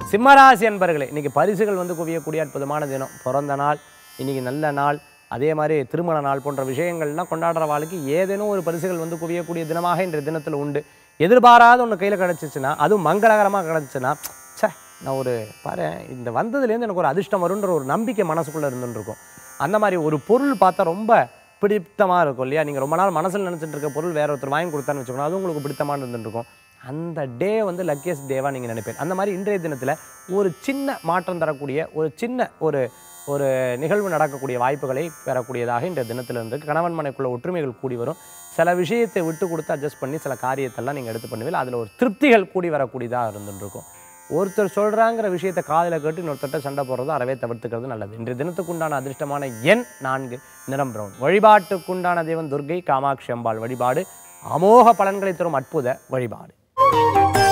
சிம்மராசி அன்பர்களே இன்னைக்கு பரிசுகள் வந்து குவியக்கூடிய அற்புதமான தினம் பிறந்த நாள் இன்னைக்கு நல்ல நாள் அதே மாதிரி திருமண நாள் போன்ற விஷயங்கள்லாம் கொண்டாடுற வாழ்க்கை ஏதேனும் ஒரு பரிசுகள் வந்து குவியக்கூடிய தினமாக இன்றைய தினத்தில் உண்டு எதிர்பாராத ஒன்று கையில் கிடச்சிச்சுன்னா அதுவும் மங்களகரமாக கிடச்சிச்சுன்னா ச்சே நான் ஒரு பாரு இந்த வந்ததுலேருந்து எனக்கு ஒரு அதிர்ஷ்டம் வருன்ற ஒரு நம்பிக்கை மனசுக்குள்ளே இருந்துட்டு இருக்கும் அந்த மாதிரி ஒரு பொருள் பார்த்தா ரொம்ப பிடித்தமாக இருக்கும் இல்லையா நீங்கள் ரொம்ப நாள் மனசில் நினச்சிட்டு இருக்க பொருள் வேற ஒருத்தர் வாங்கி கொடுத்தான்னு வச்சுக்கோங்க அது உங்களுக்கு பிடித்தமாக இருந்துட்டு இருக்கும் அந்த டே வந்து லக்கியஸ்ட் டேவாக நீங்கள் நினைப்பேன் அந்த மாதிரி இன்றைய தினத்தில் ஒரு சின்ன மாற்றம் தரக்கூடிய ஒரு சின்ன ஒரு ஒரு நிகழ்வு நடக்கக்கூடிய வாய்ப்புகளை பெறக்கூடியதாக இன்றைய தினத்தில் இருந்து கணவன் மனைக்குள்ள ஒற்றுமைகள் கூடி வரும் சில விஷயத்தை விட்டு கொடுத்து அட்ஜஸ்ட் பண்ணி சில காரியத்தெல்லாம் நீங்கள் எடுத்து பண்ணுவீங்க அதில் ஒரு திருப்திகள் கூடி வரக்கூடியதாக இருந்துட்டு இருக்கும் ஒருத்தர் சொல்கிறாங்கிற விஷயத்தை காதில் கேட்டு இன்னொருத்தட்ட சண்டை போடுறது அறவே தவிர்த்துக்கிறது நல்லது இன்றைய தினத்துக்குண்டான அதிர்ஷ்டமான எண் நான்கு நிறம் பிரவுன் வழிபாட்டுக்குண்டான தெய்வம் துர்கை காமாட்சி அம்பாள் வழிபாடு அமோக பலன்களை தரும் அற்புத வழிபாடு